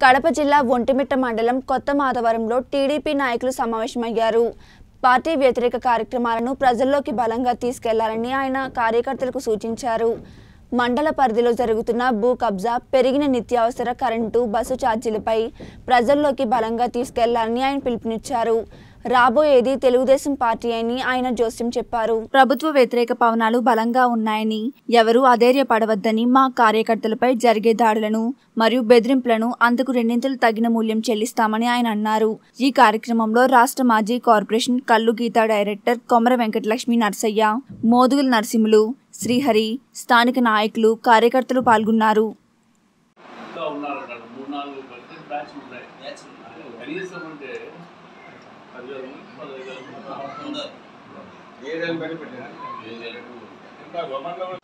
కడప జిల్లా ఒంటిమిట్ట మండలం కొత్త మాధవరంలో టీడీపీ నాయకులు సమావేశమయ్యారు పార్టీ వ్యతిరేక కార్యక్రమాలను ప్రజల్లోకి బలంగా తీసుకెళ్లాలని ఆయన కార్యకర్తలకు సూచించారు మండల పరిధిలో జరుగుతున్న భూ కబ్జా పెరిగిన నిత్యావసర కరెంటు బస్సు ఛార్జీలపై ప్రజల్లోకి బలంగా తీసుకెళ్లాలని ఆయన పిలుపునిచ్చారు రాబోయేది తెలుగుదేశం పార్టీ అని ఆయన జోస్యం చెప్పారు ప్రభుత్వ వ్యతిరేక పవనాలు బలంగా ఉన్నాయని ఎవరూ అధైర్యపడవద్దని మా కార్యకర్తలపై జరిగే దాడులను మరియు బెదిరింపులను అందుకు రెండింతలు తగిన మూల్యం చెల్లిస్తామని ఆయన అన్నారు ఈ కార్యక్రమంలో రాష్ట్ర మాజీ కార్పొరేషన్ కల్లు గీత డైరెక్టర్ కొమర వెంకటలక్ష్మి నర్సయ్య మోదుగుల నరసింహులు శ్రీహరి స్థానిక నాయకులు కార్యకర్తలు పాల్గొన్నారు ఇంకా ఉన్నారు అక్కడ మూడు నాలుగు పర్సెంట్ బ్యాచ్ ఉన్నాయి కనీసం అంటే పదివేల మంది పదహైదు వేల మంది ఏడేళ్ళు పని పెట్టారు ఏడు వేల మంది. ఇంకా గవర్నమెంట్